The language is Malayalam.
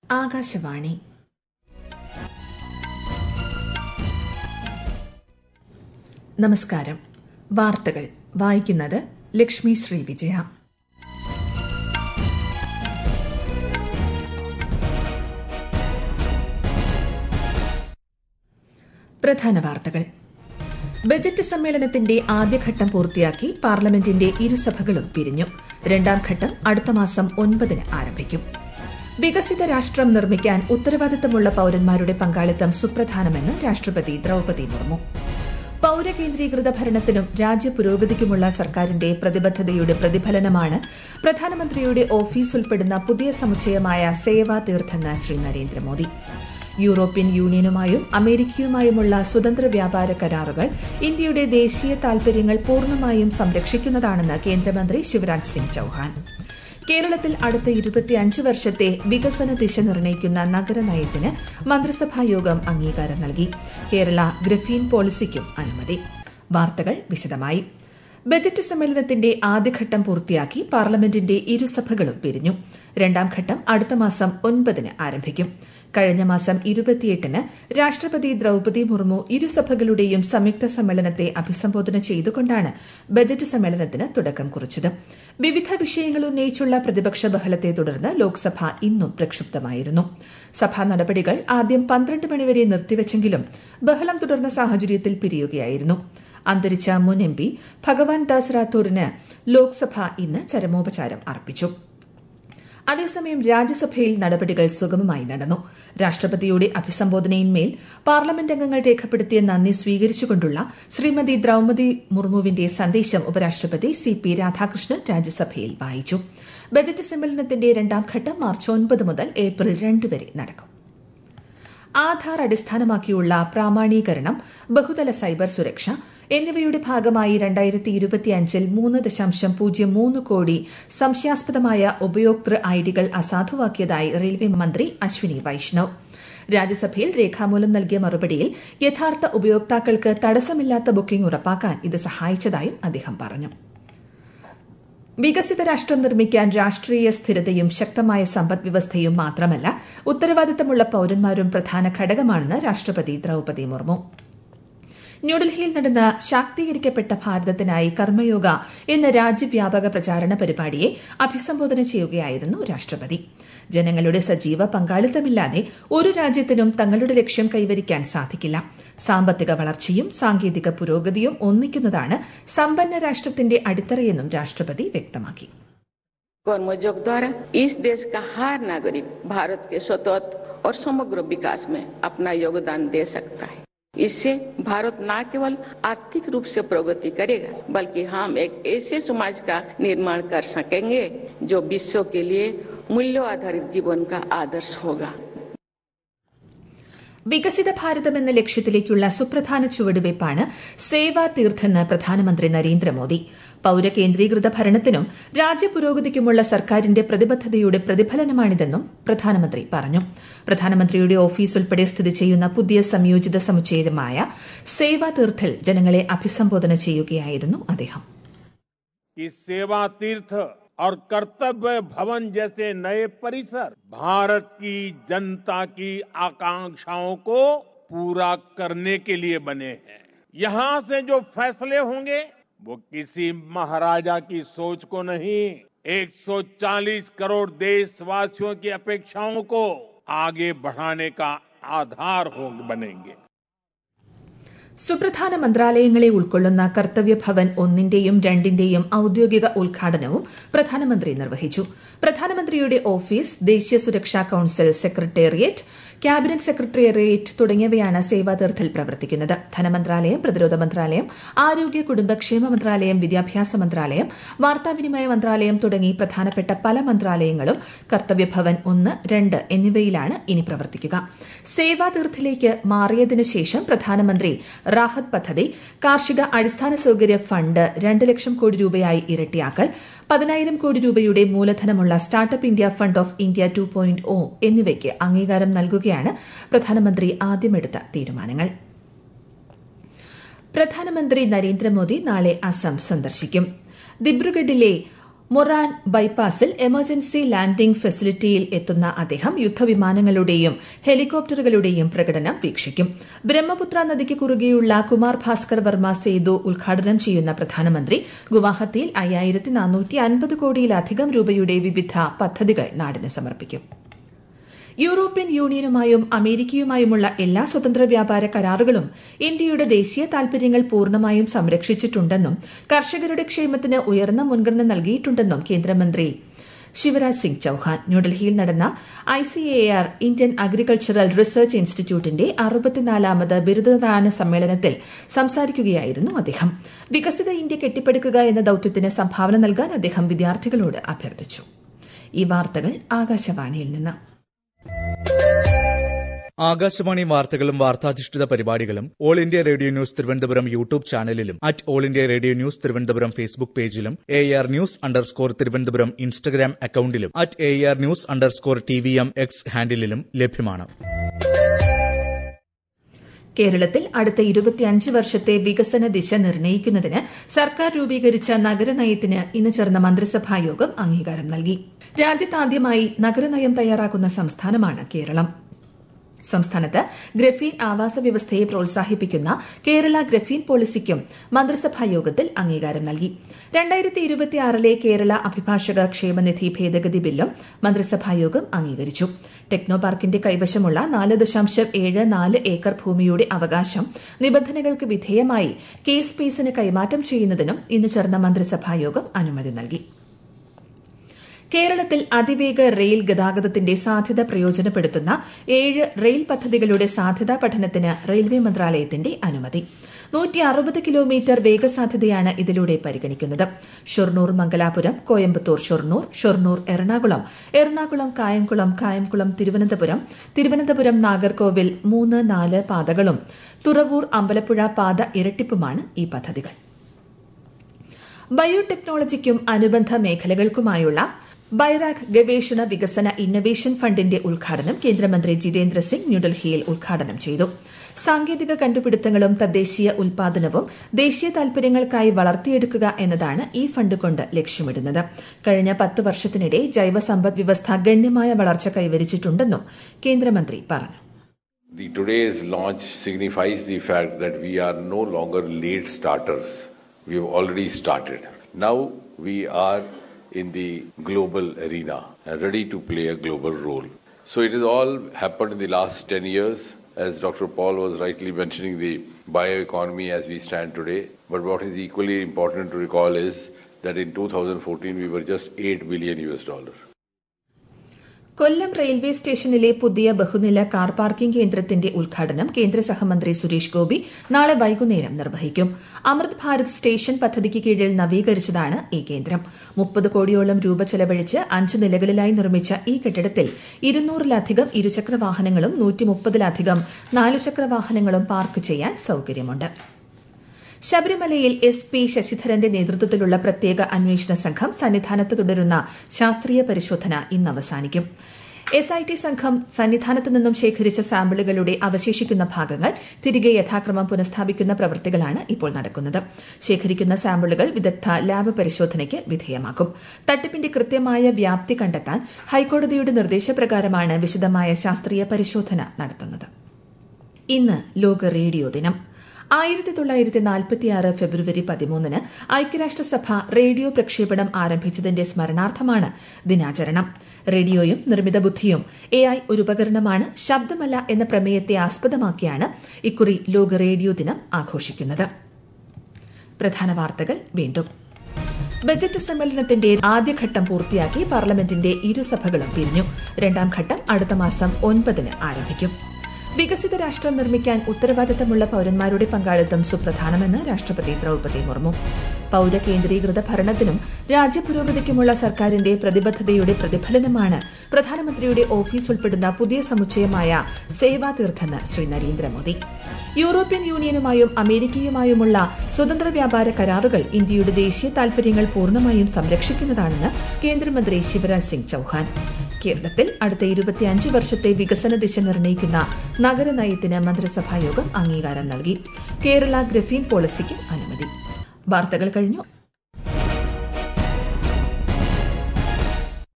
ആകാശവാണി നമസ്കാരം വാർത്തകൾ വായിക്കുന്നത് ലക്ഷ്മി ശ്രീ വിജയ പ്രധാന വാർത്തകൾ ബജറ്റ് സമ്മേളനത്തിന്റെ ആദ്യഘട്ടം പൂർത്തിയാക്കി പാർലമെന്റിന്റെ ഇരുസഭകളും പിരിഞ്ഞു രണ്ടാം ഘട്ടം അടുത്ത മാസം ഒൻപതിന് ആരംഭിക്കും വികസിത രാഷ്ട്രം നിർമ്മിക്കാൻ ഉത്തരവാദിത്തമുള്ള പൌരന്മാരുടെ പങ്കാളിത്തം സുപ്രധാനമെന്ന് രാഷ്ട്രപതി ദ്രൌപതി മുർമു പൌരകേന്ദ്രീകൃത ഭരണത്തിനും രാജ്യപുരോഗതിക്കുമുള്ള സർക്കാരിന്റെ പ്രതിബദ്ധതയുടെ പ്രതിഫലനമാണ് പ്രധാനമന്ത്രിയുടെ ഓഫീസ് ഉൾപ്പെടുന്ന പുതിയ സമുച്ചയമായ സേവാ തീർത്ഥെന്ന് ശ്രീ നരേന്ദ്രമോദി യൂറോപ്യൻ യൂണിയനുമായും അമേരിക്കയുമായുമുള്ള സ്വതന്ത്ര വ്യാപാര കരാറുകൾ ഇന്ത്യയുടെ ദേശീയ താൽപര്യങ്ങൾ പൂർണ്ണമായും സംരക്ഷിക്കുന്നതാണെന്ന് കേന്ദ്രമന്ത്രി ശിവരാജ് സിംഗ് ചൌഹാൻ കേരളത്തിൽ അടുത്ത ഇരുപത്തിയഞ്ച് വർഷത്തെ വികസന ദിശ നിർണ്ണയിക്കുന്ന നഗരനയത്തിന് മന്ത്രിസഭാ യോഗം അംഗീകാരം നൽകി കേരള ഗ്രഫീൻ പോളിസിക്കും അനുമതി വാർത്തകൾ വിശദമായി ബജറ്റ് സമ്മേളനത്തിന്റെ ആദ്യഘട്ടം പൂർത്തിയാക്കി പാർലമെന്റിന്റെ ഇരുസഭകളും പിരിഞ്ഞു രണ്ടാം ഘട്ടം അടുത്ത മാസം ഒൻപതിന് ആരംഭിക്കും കഴിഞ്ഞ മാസം ഇരുപത്തിയെട്ടിന് രാഷ്ട്രപതി ദ്രൌപതി മുർമു ഇരുസഭകളുടെയും സംയുക്ത സമ്മേളനത്തെ അഭിസംബോധന ചെയ്തുകൊണ്ടാണ് ബജറ്റ് സമ്മേളനത്തിന് തുടക്കം കുറിച്ചത് വിവിധ വിഷയങ്ങൾ ഉന്നയിച്ചുള്ള പ്രതിപക്ഷ ബഹളത്തെ തുടർന്ന് ലോക്സഭ ഇന്നും പ്രക്ഷുബ്ധമായിരുന്നു സഭാ നടപടികൾ ആദ്യം പന്ത്രണ്ട് മണിവരെ നിർത്തിവച്ചെങ്കിലും ബഹളം തുടർന്ന സാഹചര്യത്തിൽ പിരിയുകയായിരുന്നു അന്തരിച്ച മുൻ എം പി ഭഗവാൻ ദാസ് റാത്തോറിന് ലോക്സഭ ഇന്ന് ചരമോപചാരം അർപ്പിച്ചു അതേസമയം രാജ്യസഭയിൽ നടപടികൾ സുഗമമായി നടന്നു രാഷ്ട്രപതിയുടെ അഭിസംബോധനയിന്മേൽ പാർലമെന്റ് അംഗങ്ങൾ രേഖപ്പെടുത്തിയ നന്ദി സ്വീകരിച്ചുകൊണ്ടുള്ള ശ്രീമതി ദ്രൌപതി മുർമുവിന്റെ സന്ദേശം ഉപരാഷ്ട്രപതി സി പി രാധാകൃഷ്ണൻ രാജ്യസഭയിൽ വായിച്ചു ബജറ്റ് സമ്മേളനത്തിന്റെ രണ്ടാം ഘട്ടം മാർച്ച് ഒൻപത് മുതൽ ഏപ്രിൽ രണ്ട് വരെ നടക്കും ആധാർ അടിസ്ഥാനമാക്കിയുള്ള പ്രാമാണീകരണം ബഹുതല സൈബർ സുരക്ഷ എന്നിവയുടെ ഭാഗമായി രണ്ടായിരത്തി ഇരുപത്തിയഞ്ചിൽ മൂന്ന് ദശാംശം പൂജ്യം മൂന്ന് കോടി സംശയാസ്പദമായ ഉപയോക്തൃ ഐഡികൾ അസാധുവാക്കിയതായി റെയിൽവേ മന്ത്രി അശ്വിനി വൈഷ്ണവ് രാജ്യസഭയിൽ രേഖാമൂലം നൽകിയ മറുപടിയിൽ യഥാർത്ഥ ഉപയോക്താക്കൾക്ക് തടസ്സമില്ലാത്ത ബുക്കിംഗ് ഉറപ്പാക്കാൻ ഇത് സഹായിച്ചതായും അദ്ദേഹം പറഞ്ഞു വികസിത രാഷ്ട്രം നിർമ്മിക്കാൻ രാഷ്ട്രീയ സ്ഥിരതയും ശക്തമായ സമ്പദ് വ്യവസ്ഥയും മാത്രമല്ല ഉത്തരവാദിത്തമുള്ള പൌരന്മാരും പ്രധാന ഘടകമാണെന്ന് രാഷ്ട്രപതി ദ്രൌപതി മുർമു ന്യൂഡൽഹിയിൽ നടന്ന ശാക്തീകരിക്കപ്പെട്ട ഭാരതത്തിനായി കർമ്മയോഗ എന്ന രാജ്യവ്യാപക പ്രചാരണ പരിപാടിയെ അഭിസംബോധന ചെയ്യുകയായിരുന്നു രാഷ്ട്രപതി ജനങ്ങളുടെ സജീവ പങ്കാളിത്തമില്ലാതെ ഒരു രാജ്യത്തിനും തങ്ങളുടെ ലക്ഷ്യം കൈവരിക്കാൻ സാധിക്കില്ല സാമ്പത്തിക വളർച്ചയും സാങ്കേതിക പുരോഗതിയും ഒന്നിക്കുന്നതാണ് സമ്പന്ന രാഷ്ട്രത്തിന്റെ അടിത്തറയെന്നും രാഷ്ട്രപതി വ്യക്തമാക്കി कर्मयोग द्वारा इस देश का हर नागरिक भारत के स्वतंत्र और समग्र विकास में अपना योगदान दे सकता है इससे भारत न केवल आर्थिक रूप से प्रगति करेगा बल्कि हम एक ऐसे समाज का निर्माण कर सकेंगे जो विश्व के लिए मूल्य आधारित जीवन का आदर्श होगा വികസിത ഭാരതം എന്ന ലക്ഷ്യത്തിലേക്കുള്ള സുപ്രധാന ചുവടുവയ്പ്പാണ് സേവാ തീർത്ഥെന്ന് പ്രധാനമന്ത്രി നരേന്ദ്രമോദി പൌരകേന്ദ്രീകൃത ഭരണത്തിനും രാജ്യപുരോഗതിക്കുമുള്ള സർക്കാരിന്റെ പ്രതിബദ്ധതയുടെ പ്രതിഫലനമാണിതെന്നും പ്രധാനമന്ത്രി പറഞ്ഞു പ്രധാനമന്ത്രിയുടെ ഓഫീസ് ഉൾപ്പെടെ സ്ഥിതി ചെയ്യുന്ന പുതിയ സംയോജിത സമുച്ചയമായ സേവാ തീർത്ഥിൽ ജനങ്ങളെ അഭിസംബോധന ചെയ്യുകയായിരുന്നു അദ്ദേഹം सेवा तीर्थ और कर्तव्य भवन जैसे नए परिसर भारत की जनता की आकांक्षाओं को पूरा करने के लिए बने हैं यहाँ से जो फैसले होंगे वो किसी महाराजा की सोच को नहीं 140 करोड़ देशवासियों की अपेक्षाओं को आगे बढ़ाने का आधार हो बनेंगे സുപ്രധാന മന്ത്രാലയങ്ങളെ ഉൾക്കൊള്ളുന്ന കർത്തവ്യ ഭവൻ ഒന്നിന്റെയും രണ്ടിന്റെയും ഔദ്യോഗിക ഉദ്ഘാടനവും പ്രധാനമന്ത്രി നിർവഹിച്ചു പ്രധാനമന്ത്രിയുടെ ഓഫീസ് ദേശീയ സുരക്ഷാ കൌൺസിൽ സെക്രട്ടേറിയറ്റ് ക്യാബിനറ്റ് സെക്രട്ടേറിയറ്റ് തുടങ്ങിയവയാണ് സേവാതീർത്ഥിൽ പ്രവർത്തിക്കുന്നത് ധനമന്ത്രാലയം പ്രതിരോധ മന്ത്രാലയം ആരോഗ്യ കുടുംബക്ഷേമ മന്ത്രാലയം വിദ്യാഭ്യാസ മന്ത്രാലയം വാർത്താവിനിമയ മന്ത്രാലയം തുടങ്ങി പ്രധാനപ്പെട്ട പല മന്ത്രാലയങ്ങളും കർത്തവ്യഭവൻ ഒന്ന് രണ്ട് എന്നിവയിലാണ് ഇനി പ്രവർത്തിക്കുക സേവാതീർത്ഥിലേക്ക് മാറിയതിനു ശേഷം പ്രധാനമന്ത്രി റാഹത്ത് പദ്ധതി കാർഷിക അടിസ്ഥാന സൌകര്യ ഫണ്ട് രണ്ട് ലക്ഷം കോടി രൂപയായി ഇരട്ടിയാക്കൽ പതിനായിരം കോടി രൂപയുടെ മൂലധനമുള്ള startup India fund of India two point O എന്നിവയ്ക്ക് അംഗീകാരം നൽകുകയാണ് പ്രധാനമന്ത്രി ആദ്യമെടുത്ത തീരുമാനങ്ങൾ പ്രധാനമന്ത്രി നരേന്ദ്രമോദി നാളെ അസം സന്ദർശിക്കും ദിബ്രുഗഡിലെ മൊറാൻ ബൈപ്പാസിൽ എമർജൻസി ലാൻഡിംഗ് ഫെസിലിറ്റിയിൽ എത്തുന്ന അദ്ദേഹം യുദ്ധവിമാനങ്ങളുടെയും ഹെലികോപ്റ്ററുകളുടെയും പ്രകടനം വീക്ഷിക്കും ബ്രഹ്മപുത്ര നദിക്ക് കുറുകെയുള്ള കുമാർ ഭാസ്കർ വർമ്മ സേതു ഉദ്ഘാടനം ചെയ്യുന്ന പ്രധാനമന്ത്രി ഗുവാഹത്തിയിൽ അയ്യായിരത്തി നാനൂറ്റി അൻപത് കോടിയിലധികം രൂപയുടെ വിവിധ പദ്ധതികൾ നാടിന് സമർപ്പിക്കും യൂറോപ്യൻ യൂണിയനുമായും അമേരിക്കയുമായുമുള്ള എല്ലാ സ്വതന്ത്ര വ്യാപാര കരാറുകളും ഇന്ത്യയുടെ ദേശീയ താൽപര്യങ്ങൾ പൂർണ്ണമായും സംരക്ഷിച്ചിട്ടുണ്ടെന്നും കർഷകരുടെ ക്ഷേമത്തിന് ഉയർന്ന മുൻഗണന നൽകിയിട്ടുണ്ടെന്നും കേന്ദ്രമന്ത്രി ശിവരാജ് സിംഗ് ചൌഹാൻ ന്യൂഡൽഹിയിൽ നടന്ന I C A R Indian agricultural research ഇൻസ്റ്റിറ്റ്യൂട്ടിന്റെ അറുപത്തിനാലാമത് ബിരുദദാന സമ്മേളനത്തിൽ സംസാരിക്കുകയായിരുന്നു അദ്ദേഹം വികസിത ഇന്ത്യ കെട്ടിപ്പടുക്കുക എന്ന ദൌത്യത്തിന് സംഭാവന നൽകാൻ അദ്ദേഹം വിദ്യാർത്ഥികളോട് അഭ്യർത്ഥിച്ചു ഈ വാർത്തകൾ ആകാശവാണിയിൽ നിന്ന് ആകാശവാണി വാർത്തകളും വാർത്താധിഷ്ഠിത പരിപാടികളും All India Radio news Thiruvananthapuram YouTube ചാനലിലും at All India Radio news Thiruvananthapuram Facebook പേജിലും A R news underscore Thiruvananthapuram Instagram അക്കൌണ്ടിലും at A R news underscore T V M X ഹാൻഡിലും ലഭ്യമാണ് കേരളത്തിൽ അടുത്ത ഇരുപത്തിയഞ്ച് വർഷത്തെ വികസന ദിശ നിർണ്ണയിക്കുന്നതിന് സർക്കാർ രൂപീകരിച്ച നഗരനയത്തിന് ഇന്ന് ചേർന്ന മന്ത്രിസഭാ യോഗം അംഗീകാരം നൽകി രാജ്യത്താദ്യമായി നഗരനയം തയ്യാറാക്കുന്ന സംസ്ഥാനമാണ് കേരളം സംസ്ഥാനത്ത് ഗ്രഫീൻ ആവാസ വ്യവസ്ഥയെ പ്രോത്സാഹിപ്പിക്കുന്ന കേരള ഗ്രഫീൻ പോളിസിക്കും മന്ത്രിസഭാ യോഗത്തിൽ അംഗീകാരം നൽകി രണ്ടായിരത്തി ഇരുപത്തിയാറിലെ കേരള അഭിഭാഷക ക്ഷേമനിധി ഭേദഗതി ബില്ലും മന്ത്രിസഭാ യോഗം അംഗീകരിച്ചു ടെക്നോ പാർക്കിന്റെ കൈവശമുള്ള നാല് ദശാംശം ഏഴ് നാല് ഏക്കർ ഭൂമിയുടെ അവകാശം നിബന്ധനകൾക്ക് വിധേയമായി കെ സ്പേസിന് കൈമാറ്റം ചെയ്യുന്നതിനും ഇന്ന് ചേർന്ന മന്ത്രിസഭാ യോഗം അനുമതി നൽകി കേരളത്തിൽ അതിവേഗ റെയിൽ ഗതാഗതത്തിന്റെ സാധ്യത പ്രയോജനപ്പെടുത്തുന്ന ഏഴ് റെയിൽ പദ്ധതികളുടെ സാധ്യതാ പഠനത്തിന് റെയിൽവേ മന്ത്രാലയത്തിന്റെ അനുമതി നൂറ്റി അറുപത് കിലോമീറ്റർ വേഗസാധ്യതയാണ് ഇതിലൂടെ പരിഗണിക്കുന്നത് ഷൊർണൂർ മംഗലാപുരം കോയമ്പത്തൂർ ഷൊർണൂർ ഷൊർണൂർ എറണാകുളം എറണാകുളം കായംകുളം കായംകുളം തിരുവനന്തപുരം തിരുവനന്തപുരം നാഗർകോവിൽ മൂന്ന് നാല് പാതകളും തുറവൂർ അമ്പലപ്പുഴ പാത ഇരട്ടിപ്പുമാണ് ഈ പദ്ധതികൾ ബയോടെക്നോളജിക്കും അനുബന്ധ മേഖലകൾക്കുമായുള്ള ബൈറാക് ഗവേഷണ വികസന ഇന്നവേഷൻ ഫണ്ടിന്റെ ഉദ്ഘാടനം കേന്ദ്രമന്ത്രി ജിതേന്ദ്ര സിംഗ് ന്യൂഡൽഹിയിൽ ഉദ്ഘാടനം ചെയ്തു സാങ്കേതിക കണ്ടുപിടുത്തങ്ങളും തദ്ദേശീയ ഉൽപാദനവും ദേശീയ താൽപര്യങ്ങൾക്കായി വളർത്തിയെടുക്കുക എന്നതാണ് ഈ ഫണ്ട് കൊണ്ട് ലക്ഷ്യമിടുന്നത് കഴിഞ്ഞ പത്ത് വർഷത്തിനിടെ ജൈവ സമ്പദ് വ്യവസ്ഥ ഗണ്യമായ വളർച്ച കൈവരിച്ചിട്ടുണ്ടെന്നും കേന്ദ്രമന്ത്രി പറഞ്ഞു The today's launch signifies the fact that we are no longer late starters. We have already started. Now we are in the global arena and ready to play a global role. So it has all happened in the last 10 years. As Dr. Paul was rightly mentioning the bioeconomy as we stand today. But what is equally important to recall is that in 2014 we were just 8 billion US dollars. Kollam railway സ്റ്റേഷനിലെ പുതിയ ബഹുനില കാർ പാർക്കിംഗ് കേന്ദ്രത്തിന്റെ ഉദ്ഘാടനം കേന്ദ്ര സഹമന്ത്രി സുരേഷ് ഗോപി നാളെ വൈകുന്നേരം നിർവഹിക്കും അമൃത് ഭാരത് സ്റ്റേഷൻ പദ്ധതിക്ക് കീഴിൽ നവീകരിച്ചതാണ് ഈ കേന്ദ്രം മുപ്പത് കോടിയോളം രൂപ ചെലവഴിച്ച് അഞ്ച് നിലകളിലായി നിർമ്മിച്ച ഈ കെട്ടിടത്തിൽ ഇരുന്നൂറിലധികം ഇരുചക്ര വാഹനങ്ങളും നൂറ്റി മുപ്പതിലധികം നാലുചക്ര വാഹനങ്ങളും പാർക്ക് ചെയ്യാൻ സൌകര്യമുണ്ട് ശബരിമലയിൽ എസ് പി ശശിധരന്റെ നേതൃത്വത്തിലുള്ള പ്രത്യേക അന്വേഷണ സംഘം സന്നിധാനത്ത് തുടരുന്ന ശാസ്ത്രീയ പരിശോധന ഇന്ന് അവസാനിക്കും എസ് ഐ ടി സംഘം സന്നിധാനത്ത് നിന്നും ശേഖരിച്ച സാമ്പിളുകളുടെ അവശേഷിക്കുന്ന ഭാഗങ്ങൾ തിരികെ യഥാക്രമം പുനഃസ്ഥാപിക്കുന്ന പ്രവൃത്തികളാണ് ഇപ്പോൾ നടക്കുന്നത് ശേഖരിക്കുന്ന സാമ്പിളുകൾ വിദഗ്ധ ലാബ് പരിശോധനയ്ക്ക് വിധേയമാക്കും തട്ടിപ്പിന്റെ കൃത്യമായ വ്യാപ്തി കണ്ടെത്താൻ ഹൈക്കോടതിയുടെ നിർദ്ദേശപ്രകാരമാണ് വിശദമായ ശാസ്ത്രീയ പരിശോധന നടത്തുന്നത് ഇന്ന് ലോക റേഡിയോ ദിനം ആയിരത്തി തൊള്ളായിരത്തി നാൽപ്പത്തിയാറ് ഫെബ്രുവരി പതിമൂന്നിന് ഐക്യരാഷ്ട്രസഭ റേഡിയോ പ്രക്ഷേപണം ആരംഭിച്ചതിന്റെ സ്മരണാർത്ഥമാണ് ദിനാചരണം റേഡിയോയും നിർമ്മിത ബുദ്ധിയും എ ഐ ഒരു ഉപകരണമാണ് ശബ്ദമല്ല എന്ന പ്രമേയത്തെ ആസ്പദമാക്കിയാണ് ഇക്കുറി ലോക റേഡിയോ ദിനം ആഘോഷിക്കുന്നത് പ്രധാന വാർത്തകൾ വീണ്ടും ബജറ്റ് സമ്മേളനത്തിന്റെ ആദ്യഘട്ടം പൂർത്തിയാക്കി പാർലമെന്റിന്റെ ഇരുസഭകളും പിരിഞ്ഞു രണ്ടാം ഘട്ടം അടുത്ത മാസം ഒൻപതിന് ആരംഭിക്കും വികസിത രാഷ്ട്രം നിർമ്മിക്കാൻ ഉത്തരവാദിത്തമുള്ള പൌരന്മാരുടെ പങ്കാളിത്തം സുപ്രധാനമെന്ന് രാഷ്ട്രപതി ദ്രൌപദി മുർമു പൌര കേന്ദ്രീകൃത ഭരണത്തിനും രാജ്യപുരോഗതിക്കുമുള്ള സർക്കാരിന്റെ പ്രതിബദ്ധതയുടെ പ്രതിഫലനമാണ് പ്രധാനമന്ത്രിയുടെ ഓഫീസ് ഉൾപ്പെടുന്ന പുതിയ സമുച്ചയമായ സേവാതീർത്ഥെന്ന് ശ്രീ നരേന്ദ്രമോദി യൂറോപ്യൻ യൂണിയനുമായും അമേരിക്കയുമായുമുള്ള സ്വതന്ത്ര വ്യാപാര കരാറുകൾ ഇന്ത്യയുടെ ദേശീയ താൽപര്യങ്ങൾ പൂർണ്ണമായും സംരക്ഷിക്കുന്നതാണെന്ന് കേന്ദ്രമന്ത്രി ശിവരാജ് സിംഗ് ചൌഹാൻ കേരളത്തിൽ അടുത്ത ഇരുപത്തിയഞ്ച് വർഷത്തെ വികസന ദിശ നിർണ്ണയിക്കുന്ന നഗരനയത്തിന് മന്ത്രിസഭായോഗം അംഗീകാരം നൽകി കേരള ഗ്രഫീൻ പോളിസിക്കും അനുമതി വാർത്തകൾ കഴിഞ്ഞു